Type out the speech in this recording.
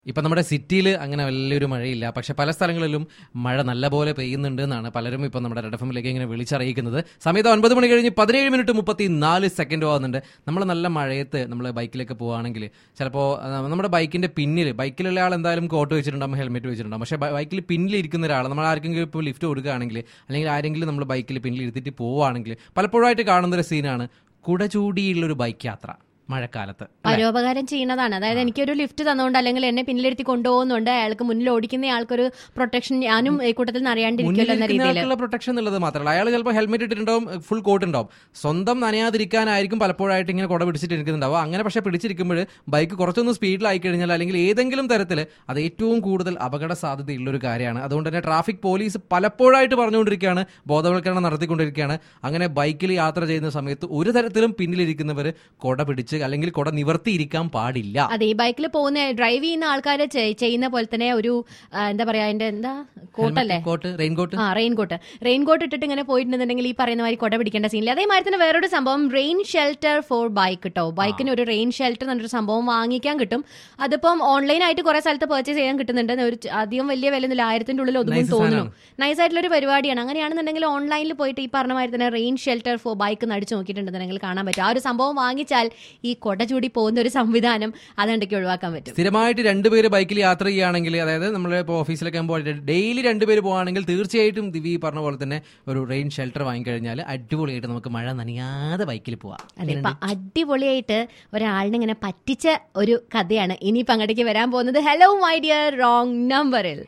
ഇപ്പം നമ്മുടെ സിറ്റിയിൽ അങ്ങനെ വലിയൊരു മഴയില്ല പക്ഷെ പല സ്ഥലങ്ങളിലും മഴ നല്ലപോലെ പെയ്യുന്നുണ്ട് എന്നാണ് പലരും ഇപ്പം നമ്മുടെ റെഡ് എഫിലേക്ക് ഇങ്ങനെ വിളിച്ചറിയിക്കുന്നത് സമയത്ത് ഒൻപത് മണി കഴിഞ്ഞ് പതിനേഴ് മിനിറ്റ് മുപ്പത്തി നാല് സെക്കൻഡ് ആവുന്നുണ്ട് നമ്മൾ നല്ല മഴയത്ത് നമ്മൾ ബൈക്കിലൊക്കെ പോവുകയാണെങ്കിൽ ചിലപ്പോൾ നമ്മുടെ ബൈക്കിന്റെ പിന്നിൽ ബൈക്കിലുള്ള ആൾ എന്തായാലും കോട്ട് വെച്ചിട്ടുണ്ടാകും ഹെൽമെറ്റ് വെച്ചിട്ടുണ്ടാകും പക്ഷേ ബൈക്കിൽ പിന്നിൽ ഇരിക്കുന്ന ഒരാൾ നമ്മൾ ആർക്കെങ്കിലും ഇപ്പോൾ ലിഫ്റ്റ് കൊടുക്കുകയാണെങ്കിൽ അല്ലെങ്കിൽ ആരെങ്കിലും നമ്മൾ ബൈക്കിൽ പിന്നിൽ ഇരുത്തിയിട്ട് പോവുകയാണെങ്കിൽ പലപ്പോഴായിട്ട് കാണുന്ന ഒരു സീനാണ് കുട ചൂടിയുള്ളൊരു ബൈക്ക് യാത്ര മഴക്കാലത്ത് പരോപകാരം ചെയ്യുന്നതാണ് അതായത് എനിക്കൊരു ലിഫ്റ്റ് തന്നുകൊണ്ട് അല്ലെങ്കിൽ എന്നെ പിന്നിലെടുത്തി കൊണ്ടുപോകുന്നുണ്ട് അയാൾക്ക് മുന്നിൽ ഓടിക്കുന്ന ആൾക്കൊരു പ്രൊട്ടക്ഷൻ ഞാനും ഈ കൂട്ടത്തിൽ നിന്ന് അറിയാണ്ടിരിക്കുമല്ലോ എന്ന രീതിയിൽ മുന്നിലിരിക്കുന്ന പ്രൊട്ടക്ഷൻ എന്നുള്ളത് മാത്രമല്ല അയാൾ ചിലപ്പോൾ ഹെൽമെറ്റ് ഇട്ടിട്ടുണ്ടാവും ഫുൾ കോട്ട് ഉണ്ടാവും സ്വന്തം നനയാതിരിക്കാനായിരിക്കും പലപ്പോഴായിട്ട് ഇങ്ങനെ കുട പിടിച്ചിട്ട് ഇരിക്കുന്നുണ്ടാവും അങ്ങനെ പക്ഷേ പിടിച്ചിരിക്കുമ്പോൾ ബൈക്ക് കുറച്ചൊന്ന് സ്പീഡിലായി കഴിഞ്ഞാൽ അല്ലെങ്കിൽ ഏതെങ്കിലും തരത്തിൽ അത് ഏറ്റവും കൂടുതൽ അപകട സാധ്യതയുള്ള ഒരു കാര്യമാണ് അതുകൊണ്ട് തന്നെ ട്രാഫിക് പോലീസ് പലപ്പോഴായിട്ട് പറഞ്ഞുകൊണ്ടിരിക്കുകയാണ് ബോധവൽക്കരണം നടത്തിക്കൊണ്ടിരിക്കുകയാണ് അങ്ങനെ ബൈക്കിൽ യാത്ര ചെയ്യുന്ന സമയത്ത് ഒരു തരത്തിലും പിന്നിലിരിക്കുന്നവർ കുട പിടിച്ച് അല്ലെങ്കിൽ കുട നിവർത്തിയിരിക്കാൻ പാടില്ല അതെ ഈ ബൈക്കിൽ പോകുന്ന ഡ്രൈവ് ചെയ്യുന്ന ആൾക്കാർ ചെയ്യുന്ന പോലെ തന്നെ ഒരു ആ, എന്താ പറയാ അതിന്റെ എന്താ കോട്ടല്ലേ കോട്ട് റെയിൻ കോട്ട് ആ റെയിൻ കോട്ട് റെയിൻ കോട്ട് ഇട്ടിട്ട് ഇങ്ങനെ പോയിട്ടുണ്ടെന്നുണ്ടെങ്കിൽ ഈ പറയുന്ന മാതിരി കൊട പിടിക്കേണ്ട സീനില്ല അതേമാതിരി തന്നെ വേറൊരു സംഭവം റെയിൻ ഷെൽട്ടർ ഫോർ ബൈക്ക് കിട്ടോ ബൈക്കിന് ഒരു റെയിൻ ഷെൽട്ടർ എന്നൊരു സംഭവം വാങ്ങിക്കാൻ കിട്ടും അതിപ്പം ഓൺലൈനായിട്ട് കുറെ സ്ഥലത്ത് പർച്ചേസ് ചെയ്യാൻ കിട്ടുന്നുണ്ട് ഒരു ച- അധികം വലിയ വില ഒന്നുമില്ല ആയിരത്തിന്റെ ഉള്ളിൽ ഒതുങ്ങും Nice തോന്നുന്നു നൈസ് ആയിട്ടുള്ള ഒരു പരിപാടിയാണ് അങ്ങനെയാണെന്നുണ്ടെങ്കിൽ ഓൺലൈനിൽ പോയിട്ട് ഈ പറഞ്ഞ മാതിരി തന്നെ റെയിൻ ഷെൽട്ടർ ഫോർ ബൈക്ക് എന്ന് അടിച്ചു നോക്കിയിട്ടുണ്ടെന്നുണ്ടെങ്കിൽ കാണാൻ പറ്റും ആ ഒരു സംഭവം വാങ്ങിച്ചാൽ ഈ കൊട ചൂടി പോകുന്ന ഒരു സംവിധാനം അതുണ്ടെങ്കിൽ ഒഴിവാക്കാൻ പറ്റും സ്ഥിരമായിട്ട് രണ്ടുപേര് ബൈക്കിൽ യാത്ര ചെയ്യുകയാണെങ്കിൽ അതായത് നമ്മൾ ഇപ്പോൾ ഓഫീസിലൊക്കെ ആകുമ്പോൾ ഡെയിലി രണ്ടുപേര് പോവുകയാണെങ്കിൽ തീർച്ചയായിട്ടും ദിവി പറഞ്ഞ പോലെ തന്നെ ഒരു റെയിൻ ഷെൽട്ടർ വാങ്ങിക്കഴിഞ്ഞാൽ അടിപൊളിയായിട്ട് നമുക്ക് മഴ നനയാതെ ബൈക്കിൽ പോവാം അതെ ഇപ്പൊ അടിപൊളിയായിട്ട് ഒരാളിനെ ഇങ്ങനെ പറ്റിച്ച ഒരു കഥയാണ് ഇനിയിപ്പോ അങ്ങോട്ടേക്ക് വരാൻ പോകുന്നത് ഹലോ മൈ ഡിയർ റോങ് നമ്പറിൽ